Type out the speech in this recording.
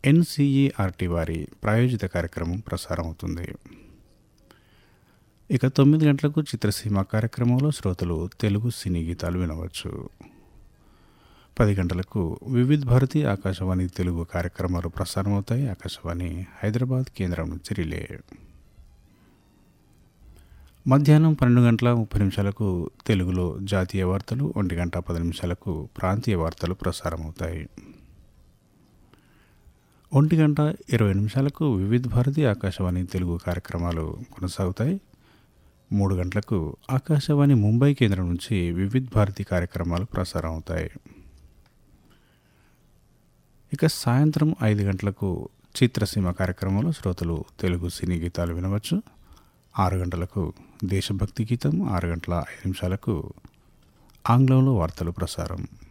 NCERT వారి ప్రాయోజిత కార్యక్రమం ప్రసారం అవుతుంది ఇక తొమ్మిది గంటలకు చిత్రసీమ కార్యక్రమంలో శ్రోతలు తెలుగు సినీ గీతాలు వినవచ్చు పది గంటలకు వివిధ్ భారతి ఆకాశవాణి తెలుగు కార్యక్రమాలు ప్రసారం అవుతాయి ఆకాశవాణి హైదరాబాద్ కేంద్రం నుంచి రిలే మధ్యాహ్నం పన్నెండు గంటల ముప్పై నిమిషాలకు తెలుగులో జాతీయ వార్తలు ఒంటి గంట పది నిమిషాలకు ప్రాంతీయ వార్తలు ప్రసారం అవుతాయి ఒంటి గంట ఇరవై నిమిషాలకు వివిధ భారతి ఆకాశవాణి తెలుగు కార్యక్రమాలు కొనసాగుతాయి మూడు గంటలకు ఆకాశవాణి ముంబై కేంద్రం నుంచి వివిధ్ భారతి కార్యక్రమాలు ప్రసారం అవుతాయి ఇక సాయంత్రం ఐదు గంటలకు చిత్రసీమ కార్యక్రమంలో శ్రోతలు తెలుగు సినీ గీతాలు వినవచ్చు ఆరు గంటలకు దేశభక్తి గీతం ఆరు గంటల ఐదు నిమిషాలకు ఆంగ్లంలో వార్తలు ప్రసారం